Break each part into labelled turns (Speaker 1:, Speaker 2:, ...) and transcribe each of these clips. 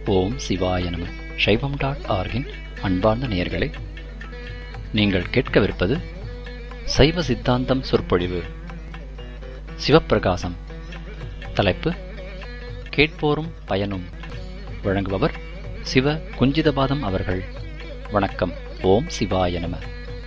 Speaker 1: ஓம் சிவாய நம சைவம் டாட் ஆர்கின் அன்பார்ந்த நேயர்களே நீங்கள் கேட்கவிருப்பது சைவ சித்தாந்தம் சொற்பொழிவு சிவப்பிரகாசம் தலைப்பு கேட்போரும் பயனும் வழங்குபவர் சிவ குஞ்சிதபாதம் அவர்கள் வணக்கம் ஓம் சிவாய நம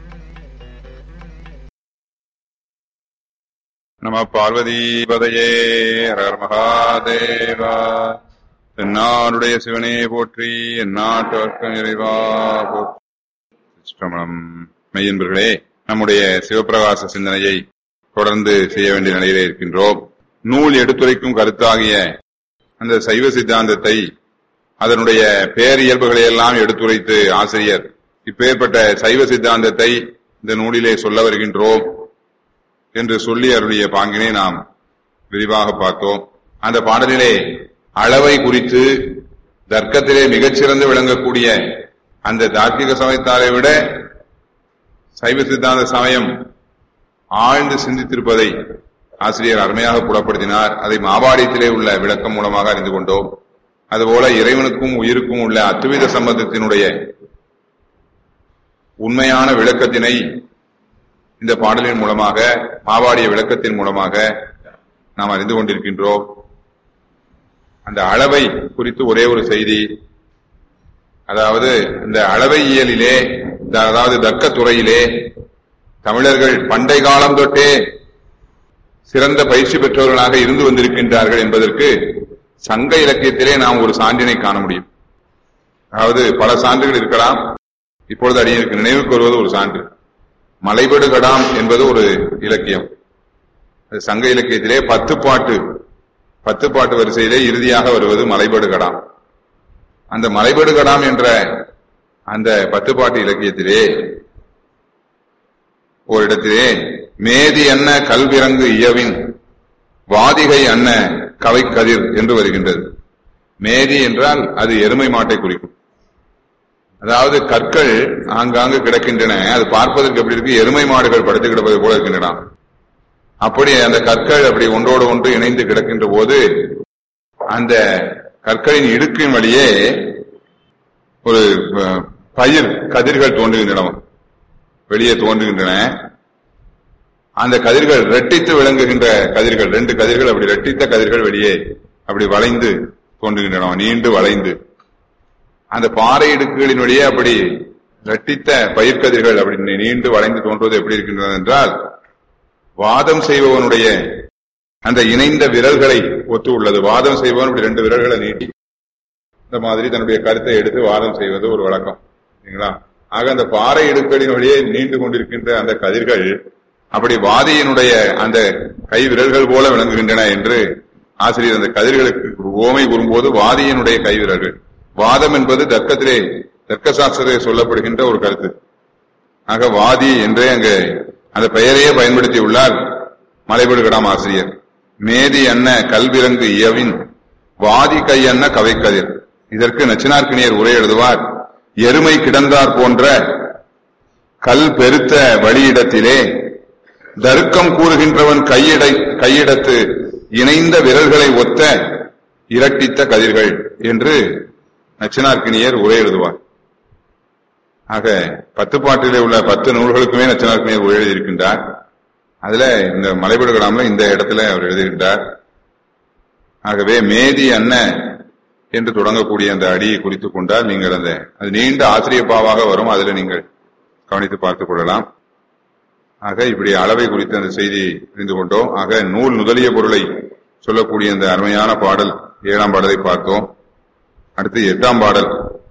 Speaker 2: நம பார்வதிபதையே ஹரஹர மகாதேவா என்னாருடைய சிவனே போற்றி எந்நாட்டு நிறைவா போற்றி சிற்றம்பலம் மெய்யன்பர்களே நம்முடைய சிவபிரகாச சிந்தனையை தொடர்ந்து செய்ய வேண்டிய நிலையிலே இருக்கின்றோம் நூல் எடுத்துரைக்கும் கருத்தாகிய அந்த சைவ சித்தாந்தத்தை அதனுடைய பேரியல்புகளை எல்லாம் எடுத்துரைத்து ஆசிரியர் இப்பேற்பட்ட சைவ சித்தாந்தத்தை இந்த நூலிலே சொல்ல வருகின்றோம் என்று சொல்லி அருளிய பாங்கினை நாம் விரிவாக பார்த்தோம் அந்த பாடலிலே அளவை குறித்து தர்க்கத்திலே மிகச்சிறந்து விளங்கக்கூடிய அந்த தார்க்கிக சமயத்தாரை விட சைவ சித்தாந்த சமயம் ஆழ்ந்து சிந்தித்திருப்பதை ஆசிரியர் அருமையாக புலப்படுத்தினார் அதை மாபாடியத்திலே உள்ள விளக்கம் மூலமாக அறிந்து கொண்டோம் அதுபோல இறைவனுக்கும் உயிருக்கும் உள்ள அத்துவித சம்பந்தத்தினுடைய உண்மையான விளக்கத்தினை இந்த பாடலின் மூலமாக மாவாடிய விளக்கத்தின் மூலமாக நாம் அறிந்து கொண்டிருக்கின்றோம் அந்த அளவை குறித்து ஒரே ஒரு செய்தி அதாவது இந்த அளவை இயலிலே அதாவது தக்க துறையிலே தமிழர்கள் பண்டை காலம் தொட்டே சிறந்த பயிற்சி பெற்றவர்களாக இருந்து வந்திருக்கின்றார்கள் என்பதற்கு சங்க இலக்கியத்திலே நாம் ஒரு சான்றினை காண முடியும் அதாவது பல சான்றுகள் இருக்கலாம் இப்பொழுது அடியனுக்கு நினைவுக்கு வருவது ஒரு சான்று மலைபடு கடாம் என்பது ஒரு இலக்கியம் சங்க இலக்கியத்திலே பத்து பாட்டு பத்து பாட்டு வரிசையிலே இறுதியாக வருவது மலைபடு கடாம் அந்த மலைபடு கடாம் என்ற அந்த பத்து பாட்டு இலக்கியத்திலே ஓரிடத்திலே மேதி அன்ன கல்விறங்கு இயவின் வாதிகை அன்ன கவை கதிர் என்று வருகின்றது மேதி என்றால் அது எருமை மாட்டை குறிக்கும் அதாவது கற்கள் ஆங்காங்கு கிடக்கின்றன அது பார்ப்பதற்கு எப்படி இருக்கு எருமை மாடுகள் படுத்து கிடப்பது போல இருக்கின்றன அப்படி அந்த கற்கள் அப்படி ஒன்றோடு ஒன்று இணைந்து கிடக்கின்ற போது அந்த கற்களின் இடுக்கின் வழியே ஒரு பயிர் கதிர்கள் தோன்றுகின்றன வெளியே தோன்றுகின்றன அந்த கதிர்கள் ரெட்டித்து விளங்குகின்ற கதிர்கள் ரெண்டு கதிர்கள் அப்படி ரெட்டித்த கதிர்கள் வெளியே அப்படி வளைந்து தோன்றுகின்றன நீண்டு வளைந்து அந்த பாறை இடுக்குகளின் வழியே அப்படி ரட்டித்த பயிர்க்கதிர்கள் அப்படி நீண்டு வளைந்து தோன்றுவது எப்படி இருக்கின்றது என்றால் வாதம் செய்பவனுடைய அந்த இணைந்த விரல்களை ஒத்து உள்ளது வாதம் செய்பவன் இப்படி ரெண்டு விரல்களை நீட்டி இந்த மாதிரி தன்னுடைய கருத்தை எடுத்து வாதம் செய்வது ஒரு வழக்கம் சரிங்களா ஆக அந்த பாறை இடுக்களின் வழியே நீண்டு கொண்டிருக்கின்ற அந்த கதிர்கள் அப்படி வாதியினுடைய அந்த கை விரல்கள் போல விளங்குகின்றன என்று ஆசிரியர் அந்த கதிர்களுக்கு ஓமை கூறும்போது வாதியினுடைய கை விரல்கள் வாதம் என்பது தர்க்கத்திலே தர்க்க சாஸ்திரத்தை சொல்லப்படுகின்ற ஒரு கருத்து ஆக வாதி என்றே அங்கு அந்த பெயரையே பயன்படுத்தி உள்ளார் மலைபடுகடாம் ஆசிரியர் மேதி அன்ன கல்விரங்கு இயவின் வாதி கை அன்ன கவைக்கதிர் இதற்கு நச்சினார்க்கினியர் உரை எழுதுவார் எருமை கிடந்தார் போன்ற கல் பெருத்த வழியிடத்திலே தருக்கம் கூறுகின்றவன் கையிடை கையிடத்து இணைந்த விரல்களை ஒத்த இரட்டித்த கதிர்கள் என்று நச்சினார்க்கினியர் உரை எழுதுவார் ஆக பத்து பாட்டிலே உள்ள பத்து நூல்களுக்குமே நச்சினார்க்கினியர் உரை எழுதியிருக்கின்றார் அதுல இந்த மலைபடுகடாமல இந்த இடத்துல அவர் எழுதுகின்றார் ஆகவே மேதி அன்ன என்று தொடங்கக்கூடிய அந்த அடியை குறித்துக் கொண்டால் நீங்கள் அந்த அது நீண்ட ஆசிரியப்பாவாக வரும் அதில் நீங்கள் கவனித்து பார்த்துக் கொள்ளலாம் ஆக இப்படி அளவை குறித்து அந்த செய்தி அறிந்து கொண்டோம் ஆக நூல் முதலிய பொருளை சொல்லக்கூடிய அந்த அருமையான பாடல் ஏழாம் பாடலை பார்த்தோம் அடுத்து எட்டாம் பாடல்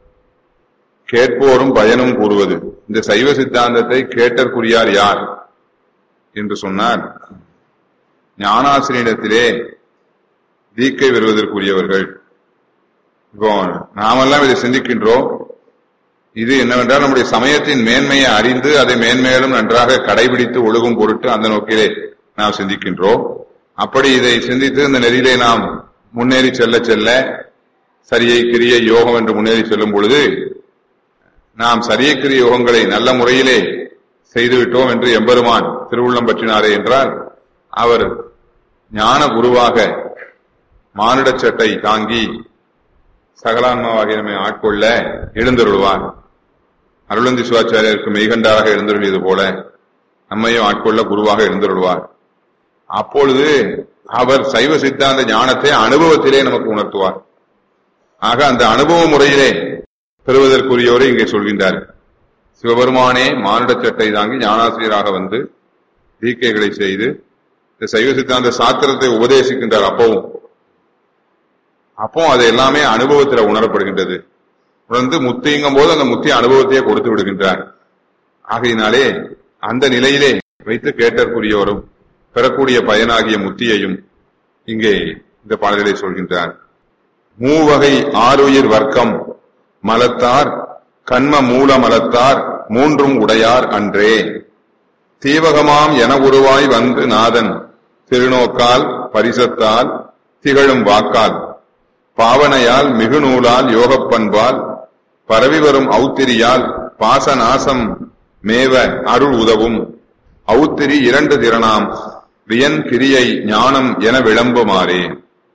Speaker 2: கேட்போரும் பயனும் கூறுவது இந்த சைவ சித்தாந்தத்தை கேட்டற்குரியார் யார் என்று சொன்னார் ஞானாசிரியத்திலே தீக்கை பெறுவதற்குரியவர்கள் இப்போ நாமெல்லாம் இதை சிந்திக்கின்றோம் இது என்னவென்றால் நம்முடைய சமயத்தின் மேன்மையை அறிந்து அதை மேன்மேலும் நன்றாக கடைபிடித்து ஒழுகும் பொருட்டு அந்த நோக்கிலே நாம் சிந்திக்கின்றோம் அப்படி இதை சிந்தித்து இந்த நெறியிலே நாம் முன்னேறி செல்ல செல்ல சரியை கிரிய யோகம் என்று முன்னேறி செல்லும் பொழுது நாம் சரியை கிரிய யோகங்களை நல்ல முறையிலே செய்துவிட்டோம் என்று எம்பெருமான் திருவுள்ளம் பற்றினாரே என்றால் அவர் ஞான குருவாக மானிட சட்டை தாங்கி சகலான்மாவாகிய நம்மை ஆட்கொள்ள எழுந்தருள்வார் அருளந்தி சிவாச்சாரியருக்கு மெய்கண்டாராக எழுந்தருளியது போல நம்மையும் ஆட்கொள்ள குருவாக எழுந்தருள்வார் அப்பொழுது அவர் சைவ சித்தாந்த ஞானத்தை அனுபவத்திலே நமக்கு உணர்த்துவார் ஆக அந்த அனுபவ முறையிலே பெறுவதற்குரியவரை இங்கே சொல்கின்றார் சிவபெருமானே மானுட சட்டை தாங்கி ஞானாசிரியராக வந்து தீக்கைகளை செய்து இந்த சைவ சித்தாந்த சாத்திரத்தை உபதேசிக்கின்றார் அப்பவும் அப்போ அது எல்லாமே அனுபவத்தில் உணரப்படுகின்றது உணர்ந்து முத்திங்கும் போது அந்த முத்தி அனுபவத்தையே கொடுத்து விடுகின்றார் ஆகையினாலே அந்த நிலையிலே வைத்து கேட்டற்குரியவரும் பெறக்கூடிய பயனாகிய முத்தியையும் இங்கே இந்த பாடல்களை சொல்கின்றார் மூவகை ஆறுயிர் வர்க்கம் மலத்தார் கண்ம மூல மலத்தார் மூன்றும் உடையார் அன்றே தீவகமாம் என உருவாய் வந்து நாதன் திருநோக்கால் பரிசத்தால் திகழும் வாக்கால் பாவனையால் மிகுநூலால் யோகப் பண்பால் பரவி வரும் ஔத்திரியால் பாசநாசம் மேவ அருள் உதவும் ஔத்திரி இரண்டு திறனாம் வியன் கிரியை ஞானம் என விளம்புமாறே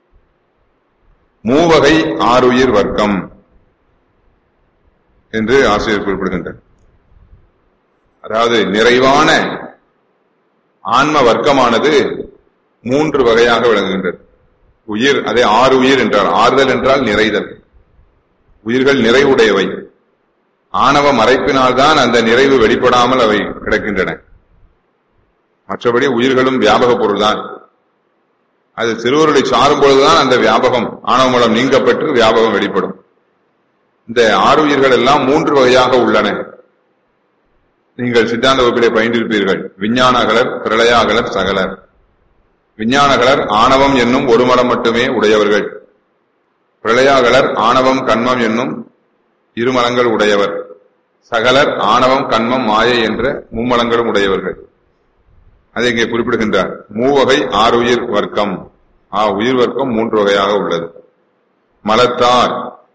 Speaker 2: மூவகை ஆறுயிர் வர்க்கம் என்று ஆசிரியர் குறிப்பிடுகின்றார் அதாவது நிறைவான ஆன்ம வர்க்கமானது மூன்று வகையாக விளங்குகின்றது உயிர் அதை ஆறு உயிர் என்றார் ஆறுதல் என்றால் நிறைதல் உயிர்கள் நிறைவுடையவை ஆணவ மறைப்பினால்தான் அந்த நிறைவு வெளிப்படாமல் அவை கிடக்கின்றன மற்றபடி உயிர்களும் வியாபக பொருள்தான் அது சிறுவர்களை சாரும் பொழுதுதான் அந்த வியாபகம் ஆணவ மூலம் நீங்கப்பட்டு வியாபகம் வெளிப்படும் இந்த ஆறு உயிர்கள் எல்லாம் மூன்று வகையாக உள்ளன நீங்கள் சித்தாந்த வகுப்பிலே பயின்றிருப்பீர்கள் விஞ்ஞானகலர் பிரளயாகலர் சகலர் விஞ்ஞானகலர் ஆணவம் என்னும் ஒரு மலம் மட்டுமே உடையவர்கள் பிரளயாகலர் ஆணவம் கண்மம் என்னும் இருமலங்கள் உடையவர் சகலர் ஆணவம் கண்மம் மாயை என்ற மும்மலங்களும் உடையவர்கள் அதை இங்கே குறிப்பிடுகின்றார் மூவகை ஆறுயிர் வர்க்கம் ஆ உயிர் வர்க்கம் மூன்று வகையாக உள்ளது மலத்தார்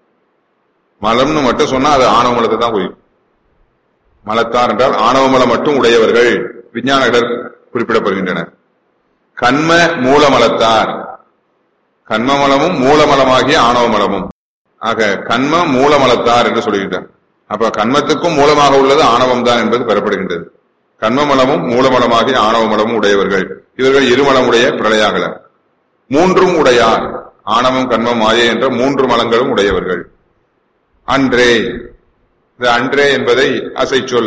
Speaker 2: மலம்னு மட்டும் சொன்னா அது ஆணவ மலத்தை தான் குறிக்கும் மலத்தார் என்றால் ஆணவ மலம் மட்டும் உடையவர்கள் விஞ்ஞானகர் குறிப்பிடப்படுகின்றனர் கண்ம மூலமலத்தார் கண்மமலமும் மூலமலமாகிய ஆணவ மலமும் ஆக கண்ம மூலமலத்தார் என்று சொல்கின்றார் அப்ப கண்மத்துக்கும் மூலமாக உள்ளது ஆணவம் தான் என்பது பெறப்படுகின்றது கண்மமலமும் மூலமலமாகிய ஆணவ மலமும் உடையவர்கள் இவர்கள் இருமலமுடைய பிரளயாகலர் மூன்றும் உடையார் ஆணவம் கண்மம் மாயை என்ற மூன்று மலங்களும் உடையவர்கள் அன்றே இந்த அன்றே என்பதை அசைச்சொல்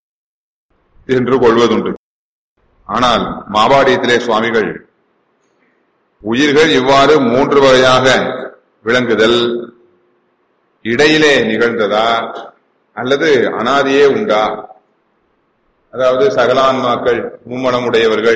Speaker 2: என்று கொள்வதுண்டு ஆனால் மாபாடியத்திலே சுவாமிகள் உயிர்கள் இவ்வாறு மூன்று வகையாக விளங்குதல் இடையிலே நிகழ்ந்ததா அல்லது அனாதியே உண்டா அதாவது சகலான்மாக்கள் மும்மலம் உடையவர்கள்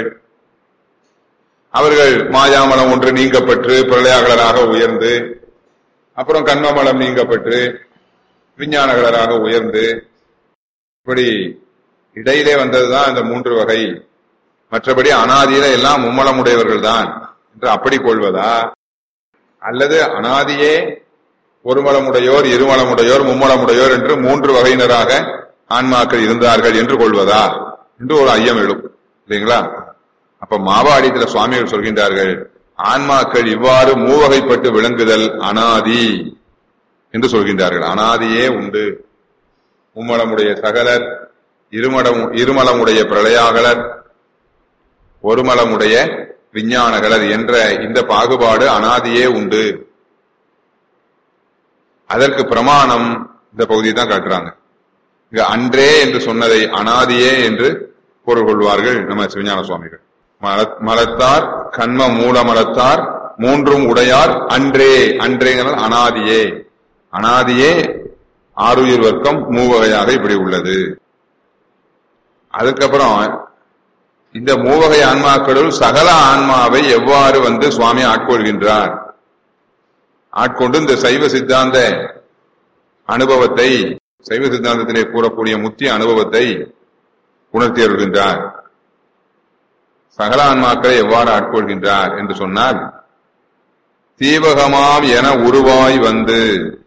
Speaker 2: அவர்கள் மாயாமலம் ஒன்று நீங்கப்பட்டு பிரளயாகலராக உயர்ந்து அப்புறம் கண்மமலம் நீங்கப்பட்டு விஞ்ஞானகலராக உயர்ந்து இப்படி இடையிலே வந்ததுதான் இந்த மூன்று வகை மற்றபடி அனாதியில எல்லாம் மும்மலம் உடையவர்கள் தான் என்று அப்படி கொள்வதா அல்லது அனாதியே ஒரு மலமுடையோர் இருமலமுடையோர் மும்மலமுடையோர் என்று மூன்று வகையினராக ஆன்மாக்கள் இருந்தார்கள் என்று கொள்வதா என்று ஒரு ஐயம் எழும் இல்லைங்களா அப்ப மாவாடித்துல சுவாமிகள் சொல்கின்றார்கள் ஆன்மாக்கள் இவ்வாறு மூவகைப்பட்டு விளங்குதல் அனாதி என்று சொல்கின்றார்கள் அனாதியே உண்டு மும்மலமுடைய சகலர் இருமடம் இருமலமுடைய பிரளயாகலர் ஒருமலமுடைய விஞ்ஞானகலர் என்ற இந்த பாகுபாடு அனாதியே உண்டு அதற்கு பிரமாணம் இந்த பகுதியை தான் காட்டுறாங்க இங்க அன்றே என்று சொன்னதை அனாதியே என்று பொருள் கொள்வார்கள் நம்ம சிவஞான சுவாமிகள் மல- மலத்தார் கண்ம மூல மலத்தார் மூன்றும் உடையார் அன்றே அன்றேங்கிறது அனாதியே அனாதியே ஆறுயிர் வர்க்கம் மூவகையாக இப்படி உள்ளது அதுக்கப்புறம் இந்த மூவகை ஆன்மாக்களுள் சகல ஆன்மாவை எவ்வாறு வந்து சுவாமி ஆட்கொள்கின்றார் ஆட்கொண்டு இந்த சைவ சித்தாந்த அனுபவத்தை சைவ சித்தாந்தத்திலே கூறக்கூடிய முத்திய அனுபவத்தை உணர்த்தி அருள்கின்றார் சகல ஆன்மாக்களை எவ்வாறு ஆட்கொள்கின்றார் என்று சொன்னால் தீவகமாம் என உருவாய் வந்து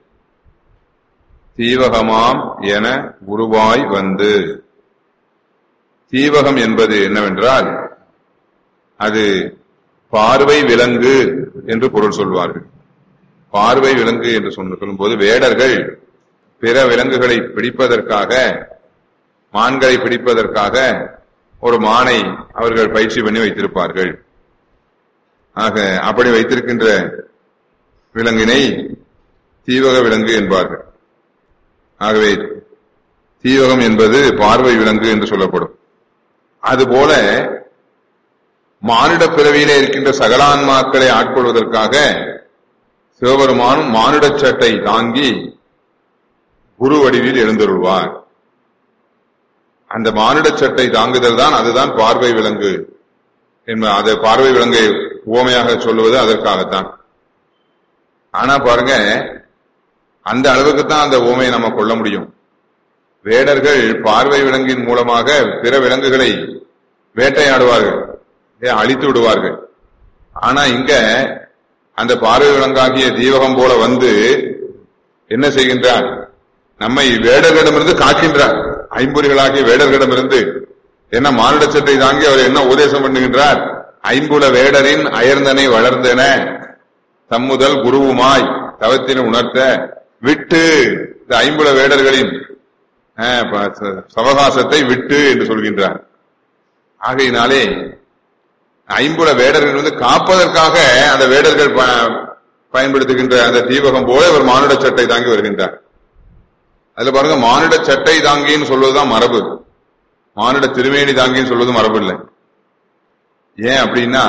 Speaker 2: தீவகமாம் என உருவாய் வந்து தீவகம் என்பது என்னவென்றால் அது பார்வை விலங்கு என்று பொருள் சொல்வார்கள் பார்வை விலங்கு என்று சொன்ன சொல்லும்போது வேடர்கள் பிற விலங்குகளை பிடிப்பதற்காக மான்களை பிடிப்பதற்காக ஒரு மானை அவர்கள் பயிற்சி பண்ணி வைத்திருப்பார்கள் ஆக அப்படி வைத்திருக்கின்ற விலங்கினை தீவக விலங்கு என்பார்கள் ஆகவே தீவகம் என்பது பார்வை விலங்கு என்று சொல்லப்படும் அதுபோல மானிட பிறவியிலே இருக்கின்ற சகலான்மாக்களை ஆட்கொள்வதற்காக சிவபெருமானும் மானுட சட்டை தாங்கி குரு வடிவில் எழுந்தருள்வார் அந்த மானுட சட்டை தாங்குதல் தான் அதுதான் பார்வை விலங்கு என்ப அது பார்வை விலங்கை உவமையாக சொல்லுவது அதற்காகத்தான் ஆனா பாருங்க அந்த அளவுக்கு தான் அந்த உவமையை நம்ம கொள்ள முடியும் வேடர்கள் பார்வை விலங்கின் மூலமாக பிற விலங்குகளை வேட்டையாடுவார்கள் ஏ, அழித்து விடுவார்கள் ஆனா இங்க அந்த பார்வை விலங்காகிய தீவகம் போல வந்து என்ன செய்கின்றார் நம்மை வேடர்களிடமிருந்து காக்கின்றார் ஐம்பொறிகளாகிய வேடர்களிடமிருந்து என்ன மானுடச்சத்தை தாங்கி அவர் என்ன உபதேசம் பண்ணுகின்றார் ஐம்புல வேடரின் அயர்ந்தனை வளர்ந்தன தம்முதல் குருவுமாய் தவத்தினை உணர்த்த விட்டு இந்த ஐம்புல வேடர்களின் அஹ், ப- ச- சவகாசத்தை விட்டு என்று சொல்கின்றார் ஆகையினாலே ஐம்புல வேடர்கள் வந்து காப்பதற்காக அந்த வேடர்கள் ப- பயன்படுத்துகின்ற அந்த தீபகம் போல இவர் மானுட சட்டை தாங்கி வருகின்றார் அதுல பாருங்க மானுட சட்டை தாங்கின்னு சொல்வதுதான் மரபு மானுட திருமேனி தாங்கின்னு சொல்வது மரபு இல்லை ஏன் அப்படின்னா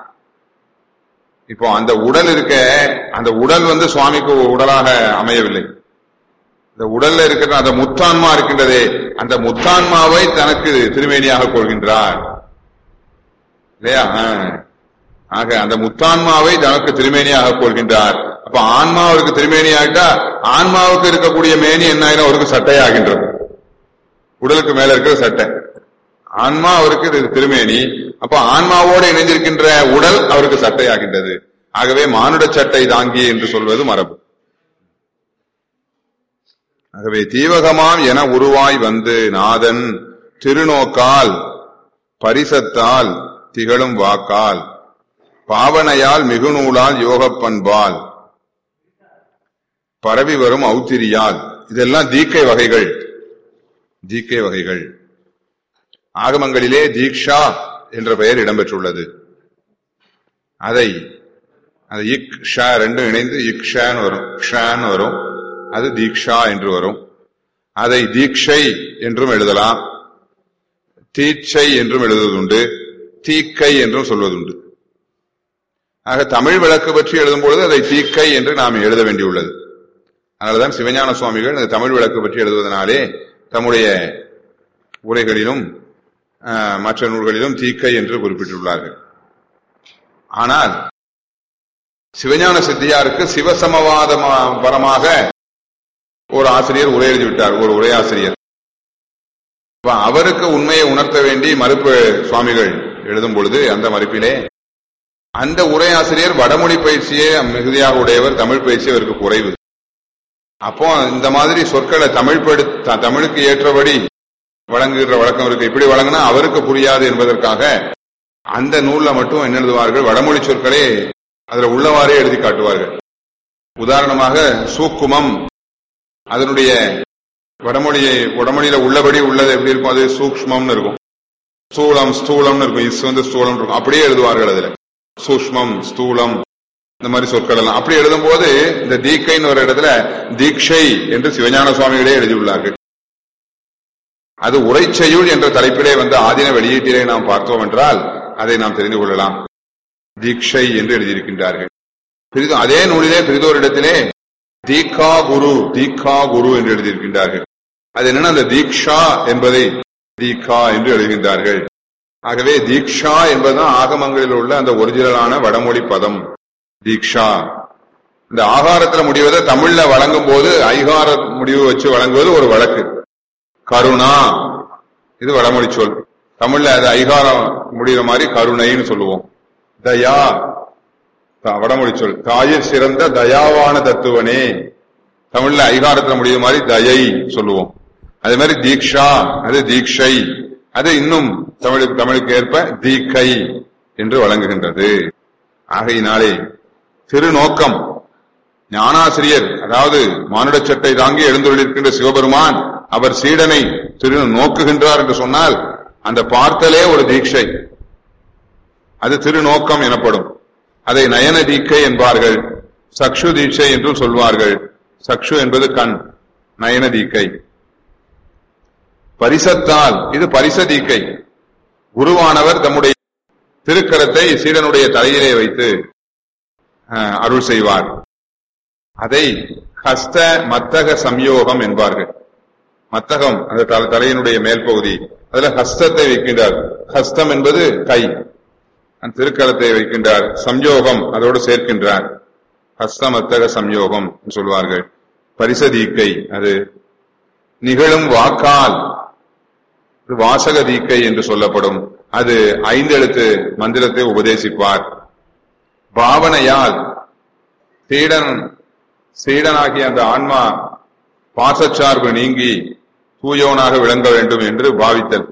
Speaker 2: இப்போ அந்த உடல் இருக்க அந்த உடல் வந்து சுவாமிக்கு ஒரு உடலாக அமையவில்லை இந்த உடல்ல இருக்கிற அந்த முத்தான்மா இருக்கின்றதே அந்த முத்தான்மாவை தனக்கு திருமேனியாக கொள்கின்றார் இல்லையா ஆ. ஆக அந்த முத்தான்மாவை தனக்கு திருமேனியாக கொள்கின்றார் அப்ப ஆன்மா அவருக்கு திருமேனியாகிட்டா ஆன்மாவுக்கு இருக்கக்கூடிய மேனி என்ன ஆயிரும் அவருக்கு சட்டையாகின்றது உடலுக்கு மேல இருக்கிற சட்டை ஆன்மா அவருக்கு இது திருமேனி அப்ப ஆன்மாவோடு இணைந்திருக்கின்ற உடல் அவருக்கு சட்டையாகின்றது ஆகவே மானுட சட்டை தாங்கி என்று சொல்வது மரபு ஆகவே தீவகமாம் என உருவாய் வந்து நாதன் திருநோக்கால் பரிசத்தால் திகழும் வாக்கால் பாவனையால் மிகுநூலால் யோகப் பண்பால் பரவி வரும் ஔத்திரியால் இதெல்லாம் தீக்கை வகைகள் தீக்கை வகைகள் ஆகமங்களிலே தீக்ஷா என்ற பெயர் இடம்பெற்றுள்ளது அதை அது இக் ஷா ரெண்டும் இணைந்து இக்ஷான்னு வரும் க்ஷான்னு வரும் அது தீக்ஷா என்று வரும் அதை தீக்ஷை என்றும் எழுதலாம் தீட்சை என்றும் எழுதுவதுண்டு தீக்கை என்றும் சொல்வதுண்டு ஆக தமிழ் விளக்கு பற்றி எழுதும் பொழுது அதை தீக்கை என்று நாம் எழுத வேண்டியுள்ளது அதனாலதான் சிவஞான சுவாமிகள் இந்த தமிழ் விளக்கு பற்றி எழுதுவதனாலே தம்முடைய உரைகளிலும் ஆஹ், மற்ற நூல்களிலும் தீக்கை என்று குறிப்பிட்டுள்ளார்கள் ஆனால் சிவஞான சித்தியாருக்கு சிவசமவாதபரமாக ஒரு ஆசிரியர் உரை எழுதி விட்டார் ஒரு உரையாசிரியர் அப்ப அவருக்கு உண்மையை உணர்த்த வேண்டி மறுப்பு சுவாமிகள் எழுதும் பொழுது அந்த மறுப்பிலே அந்த உரையாசிரியர் வடமொழி பயிற்சியே மிகுதியாக உடையவர் தமிழ் பயிற்சி அவருக்கு குறைவு அப்போ இந்த மாதிரி சொற்களை தமிழ் படு த- தமிழுக்கு ஏற்றபடி வழங்குகிற வழக்கம் இருக்கு இப்படி வழங்கினா அவருக்கு புரியாது என்பதற்காக அந்த நூல்ல மட்டும் என்ன எழுதுவார்கள் வடமொழி சொற்களே அதுல உள்ளவாறே எழுதி காட்டுவார்கள் உதாரணமாக சூக்குமம் அதனுடைய வடமொழியை வடமொழியில உள்ளபடி உள்ளது எப்படி இருக்கும் அது சூக்ஷ்மம்னு இருக்கும் ஸ்தூலம் ஸ்தூலம்னு இருக்கும் இஸ் வந்து ஸ்தூலம் இருக்கும் அப்படியே எழுதுவார்கள் அதுல சூக்ஷ்மம் ஸ்தூலம் இந்த மாதிரி சொற்கள் எல்லாம் அப்படி எழுதும் போது இந்த தீக்கைன்னு ஒரு இடத்துல தீக்ஷை என்று சிவஞான சுவாமிகளே எழுதியுள்ளார்கள் அது உரைச்செயுள் என்ற தலைப்பிலே வந்து ஆதின வெளியீட்டிலே நாம் பார்த்தோம் என்றால் அதை நாம் தெரிந்து கொள்ளலாம் தீக்ஷை என்று எழுதியிருக்கின்றார்கள் பிரிது அதே நூலிலே பிரிதோரிடத்திலே தீகா குரு தீகா குரு என்று எழுதியிருக்கின்றார்கள் அது என்னன்னா அந்த தீக்ஷா என்பதை தீகா என்று எழுதுகின்றார்கள் ஆகவே தீக்ஷா என்பதுதான் ஆகமங்களில் உள்ள அந்த ஒரிஜினலான வடமொழி பதம் தீக்ஷா இந்த ஆகாரத்துல முடிவதை தமிழ்ல வழங்கும் போது ஐகார முடிவு வச்சு வழங்குவது ஒரு வழக்கு கருணா இது வடமொழி சொல் தமிழ்ல அது ஐகாரம் முடிகிற மாதிரி கருணைன்னு சொல்லுவோம் தயா த- வடமொழி சொல் தாயிற் சிறந்த தயாவான தத்துவனே தமிழ்ல ஐகாரத்துல முடிகிற மாதிரி தயை சொல்லுவோம் அதே மாதிரி தீக்ஷா அது தீக்ஷை அது இன்னும் தமிழுக்கு தமிழுக்கு ஏற்ப தீக்கை என்று வழங்குகின்றது ஆகையினாலே திருநோக்கம் ஞானாசிரியர் அதாவது மானுட சட்டை தாங்கி எழுந்துள்ளிருக்கின்ற சிவபெருமான் அவர் சீடனை திரு நோக்குகின்றார் என்று சொன்னால் அந்த பார்த்தலே ஒரு தீட்சை அது திருநோக்கம் எனப்படும் அதை நயன தீக்கை என்பார்கள் சக்ஷு தீட்சை என்றும் சொல்வார்கள் சக்ஷு என்பது கண் நயன தீக்கை பரிசத்தால் இது பரிச தீக்கை குருவானவர் தம்முடைய திருக்கரத்தை சீடனுடைய தலையிலே வைத்து அஹ், அருள் செய்வார் அதை ஹஸ்த மத்தக சம்யோகம் என்பார்கள் மத்தகம் அந்த தல- தலையினுடைய மேல் பகுதி அதுல ஹஸ்தத்தை வைக்கின்றார் ஹஸ்தம் என்பது கை அந்த திருக்கரத்தை வைக்கின்றார் சம்யோகம் அதோடு சேர்க்கின்றார் ஹஸ்த மத்தக சம்யோகம் என்று சொல்வார்கள் பரிசதீக்கை அது நிகழும் வாக்கால் இது வாசக தீக்கை என்று சொல்லப்படும் அது ஐந்தெழுத்து மந்திரத்தை உபதேசிப்பார் பாவனையால் சீடன் சீடனாகிய அந்த ஆன்மா பாசச்சார்பு நீங்கி தூயோனாக விளங்க வேண்டும் என்று பாவித்தல்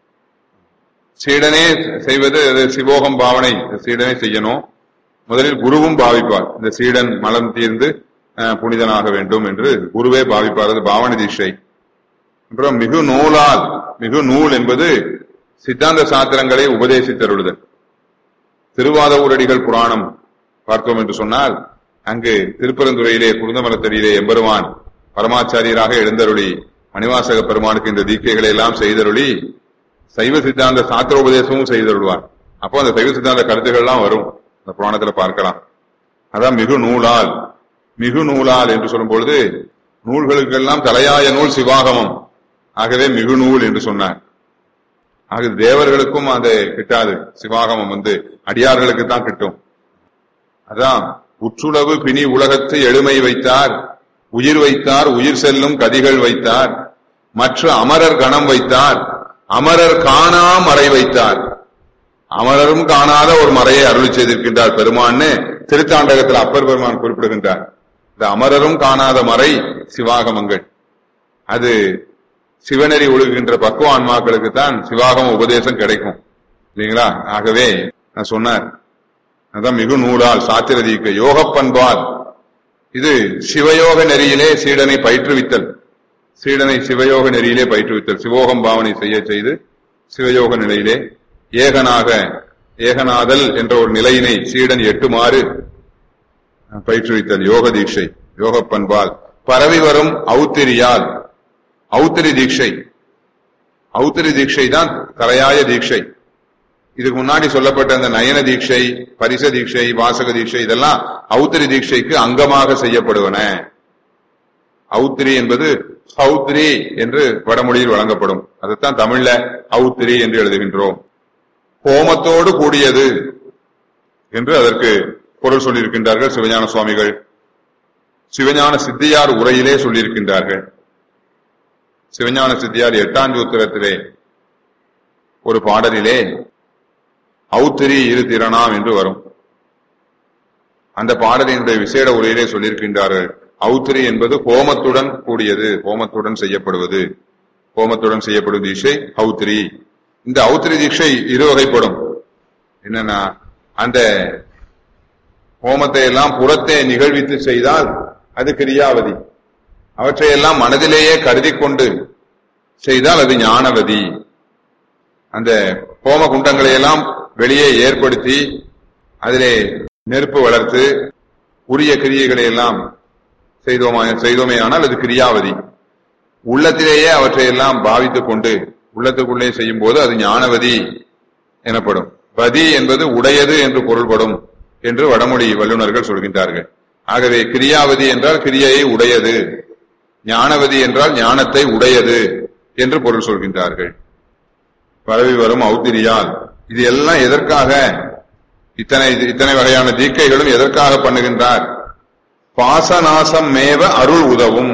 Speaker 2: சீடனே செய்வது அது சிவோகம் பாவனை சீடனே செய்யணும் முதலில் குருவும் பாவிப்பார் இந்த சீடன் மலம் தீர்ந்து அஹ், புனிதனாக வேண்டும் என்று குருவே பாவிப்பார் அது பாவனை தீட்சை அப்புறம் மிகு நூலால் மிகு நூல் என்பது சித்தாந்த சாத்திரங்களை உபதேசித்தருளுதல் திருவாத ஊரடிகள் புராணம் பார்த்தோம் என்று சொன்னால் அங்கு திருப்பரந்துறையிலே குருந்தமலத்தடியிலே எம்பெருமான் பரமாச்சாரியராக எழுந்தருளி மணிவாசக பெருமானுக்கு இந்த தீக்கைகளை எல்லாம் செய்தருளி சைவ சித்தாந்த சாத்திர உபதேசமும் செய்தருள்வார் அப்போ அந்த சைவ சித்தாந்த கருத்துக்கள் எல்லாம் வரும் அந்த புராணத்துல பார்க்கலாம் அதான் மிகு நூலால் மிகு நூலால் என்று சொல்லும் பொழுது நூல்களுக்கெல்லாம் தலையாய நூல் சிவாகமம் ஆகவே மிகு நூல் என்று சொன்னார் ஆக தேவர்களுக்கும் அது கிட்டாது சிவாகமம் வந்து அடியார்களுக்கு தான் கிட்டும் அதான் உற்றுளவு பிணி உலகத்து எழுமை வைத்தார் உயிர் வைத்தார் உயிர் செல்லும் கதிகள் வைத்தார் மற்ற அமரர் கணம் வைத்தார் அமரர் காணா மறை வைத்தார் அமரரும் காணாத ஒரு மறையை அருளி செய்திருக்கின்றார் பெருமான்னு திருத்தாண்டகத்தில் அப்பர் பெருமான் குறிப்பிடுகின்றார் இந்த அமரரும் காணாத மறை சிவாகமங்கள் அது சிவநெறி ஒழுகுகின்ற பக்குவ ஆன்மாக்களுக்கு தான் சிவாகம உபதேசம் கிடைக்கும் இல்லைங்களா ஆகவே நான் சொன்னார் அதான் மிகு நூலால் சாத்திரதீக்க யோக பண்பால் இது சிவயோக நெறியிலே சீடனை பயிற்றுவித்தல் சீடனை சிவயோக நெறியிலே பயிற்றுவித்தல் சிவோகம் பாவனை செய்ய செய்து சிவயோக நிலையிலே ஏகனாக ஏகநாதல் என்ற ஒரு நிலையினை சீடன் எட்டுமாறு பயிற்றுவித்தல் யோக தீட்சை யோக பண்பால் பரவி வரும் ஔத்திரியால் ஔத்திரி தீட்சை ஔத்திரி தீட்சை தான் தலையாய தீட்சை இதுக்கு முன்னாடி சொல்லப்பட்ட அந்த நயன தீட்சை பரிச தீட்சை வாசக தீட்சை இதெல்லாம் ஔத்திரி தீட்சைக்கு அங்கமாக செய்யப்படுவன ஔத்திரி என்பது ஹௌத்ரி என்று வடமொழியில் வழங்கப்படும் அதைத்தான் தமிழ்ல ஔத்திரி என்று எழுதுகின்றோம் ஹோமத்தோடு கூடியது என்று அதற்கு பொருள் சொல்லியிருக்கின்றார்கள் சிவஞான சுவாமிகள் சிவஞான சித்தியார் உரையிலே சொல்லியிருக்கின்றார்கள் சிவஞான சித்தியார் எட்டாம் சூத்திரத்திலே ஒரு பாடலிலே ஔத்திரி இரு திறனாம் என்று வரும் அந்த பாடலினுடைய விசேட உரையிலே சொல்லியிருக்கின்றார்கள் ஔத்திரி என்பது ஹோமத்துடன் கூடியது ஹோமத்துடன் செய்யப்படுவது ஹோமத்துடன் செய்யப்படும் தீட்சை ஔத்திரி இந்த ஔத்திரி தீட்சை இரு வகைப்படும் என்னன்னா அந்த ஹோமத்தை எல்லாம் புறத்தே நிகழ்வித்து செய்தால் அது கிரியாவதி அவற்றையெல்லாம் மனதிலேயே கருதி கொண்டு செய்தால் அது ஞானவதி அந்த ஹோம குண்டங்களை எல்லாம் வெளியே ஏற்படுத்தி அதிலே நெருப்பு வளர்த்து உரிய கிரியைகளை எல்லாம் செய்தோமா செய்தோமே ஆனால் அது கிரியாவதி உள்ளத்திலேயே அவற்றை எல்லாம் பாவித்துக் கொண்டு உள்ளத்துக்குள்ளே செய்யும் போது அது ஞானவதி எனப்படும் வதி என்பது உடையது என்று பொருள்படும் என்று வடமொழி வல்லுநர்கள் சொல்கின்றார்கள் ஆகவே கிரியாவதி என்றால் கிரியையை உடையது ஞானவதி என்றால் ஞானத்தை உடையது என்று பொருள் சொல்கின்றார்கள் பரவி வரும் ஔத்திரியால் இது எல்லாம் எதற்காக இத்தனை இத்தனை வகையான தீக்கைகளும் எதற்காக பண்ணுகின்றார் பாசநாசம் மேவ அருள் உதவும்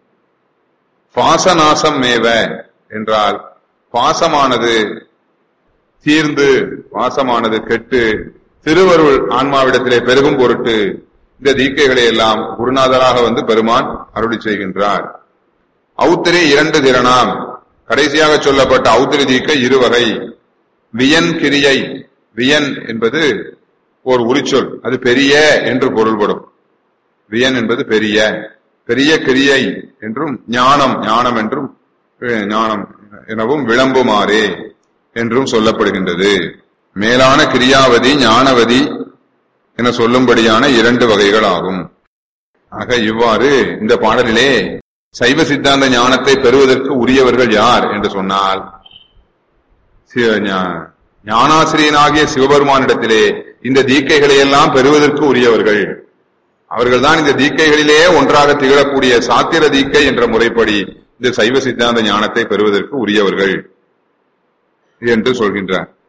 Speaker 2: பாசநாசம் மேவ என்றால் பாசமானது தீர்ந்து பாசமானது கெட்டு திருவருள் ஆன்மாவிடத்திலே பெருகும் பொருட்டு இந்த தீக்கைகளை எல்லாம் குருநாதராக வந்து பெருமான் அருளி செய்கின்றார் ஔத்திரி இரண்டு திறனாம் கடைசியாக சொல்லப்பட்ட ஔத்திரி தீக்கை இருவகை வியன் கிரியை வியன் என்பது ஒரு உரிச்சொல் அது பெரிய என்று பொருள்படும் கிரியன் என்பது பெரிய பெரிய கிரியை என்றும் ஞானம் ஞானம் என்றும் அஹ், ஞானம் எனவும் விளம்புமாறே என்றும் சொல்லப்படுகின்றது மேலான கிரியாவதி ஞானவதி என சொல்லும்படியான இரண்டு வகைகள் ஆகும் ஆக இவ்வாறு இந்த பாடலிலே சைவ சித்தாந்த ஞானத்தை பெறுவதற்கு உரியவர்கள் யார் என்று சொன்னால் சி- ஞா- ஞானாசிரியனாகிய சிவபெருமானிடத்திலே இந்த தீக்கைகளை எல்லாம் பெறுவதற்கு உரியவர்கள் அவர்கள்தான் இந்த தீக்கைகளிலே ஒன்றாக திகழக்கூடிய சாத்திர தீக்கை என்ற முறைப்படி இந்த சைவ சித்தாந்த ஞானத்தை பெறுவதற்கு உரியவர்கள் என்று சொல்கின்றார்